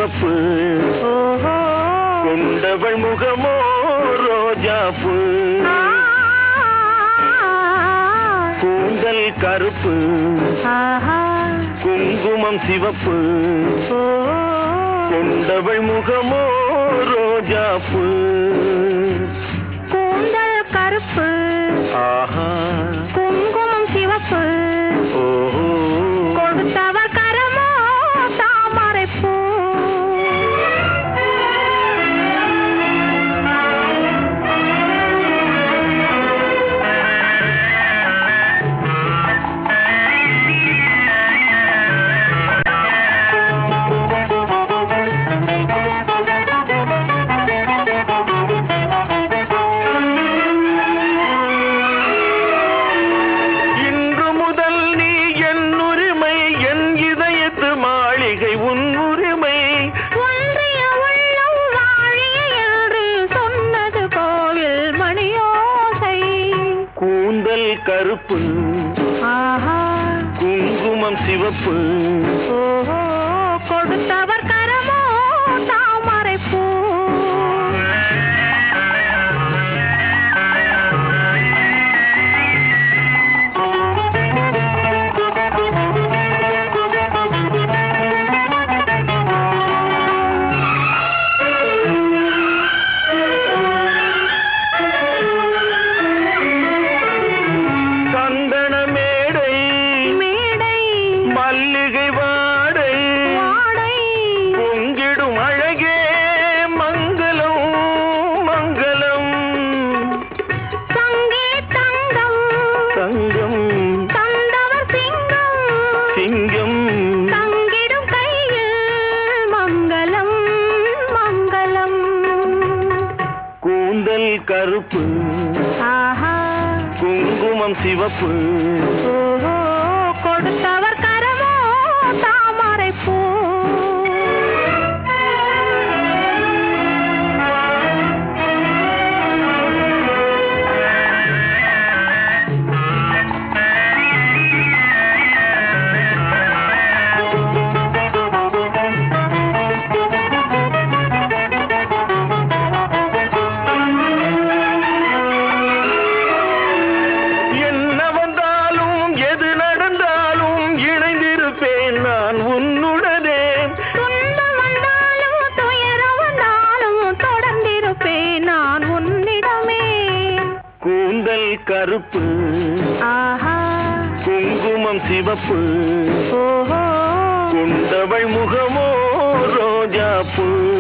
சிவப்பு ஓஹோ கொண்டவள் முகமோ ரோஜாப்பு ஆ, கூந்தல் கருப்பு ஆஹா குங்குமம் சிவப்பு ஓ கொண்டவள் முகமோ ரோஜாப்பு கூந்தல் கருப்பு ஆஹா குங்குமம் சிவப்பு ஓஹோ கொடுத்தவர் கரமோ தாமரைப்பூ இன்று முதல் நீ என் உரிமை என் இதயத்து மாளிகை உன் உரிமை ஒன்றிய உள்ளம் வாழிய என்று சொன்னது கோவில் மணியோசை கூந்தல் கருப்பு ஆஹா குங்குமம் சிவப்பு ஓஹோ கொடுத்தவர் கரமோ தாமரைப்பூ சந்தன மேடை மேடை மல்லிகை வாடை வாடை பொங்கிடும் அழகே மங்களம் மங்களம் சங்கே தங்கம் தங்கம் தந்தவர் சிங்கம் சிங்கம் தங்கிடும் கையில் மங்களம் மங்களம் கூந்தல் கருப்பு ஆஹா குங்குமம் சிவப்பு ஓஹோ கொடுத்தவர் கரமோ தாமரைப்பூ என்ன வந்தாலும் எது நடந்தாலும் இணைந்திருப்பேன் நான் உன்னுடனே துன்பம் வந்தாலும் துயரம் வந்தாலும் தொடர்ந்திருப்பேன் நான் உன்னிடமே கூந்தல் கருப்பு ஆஹா குங்குமம் சிவப்பு ஓஹோ கொண்டவள் முகமோ ரோஜாப்பூ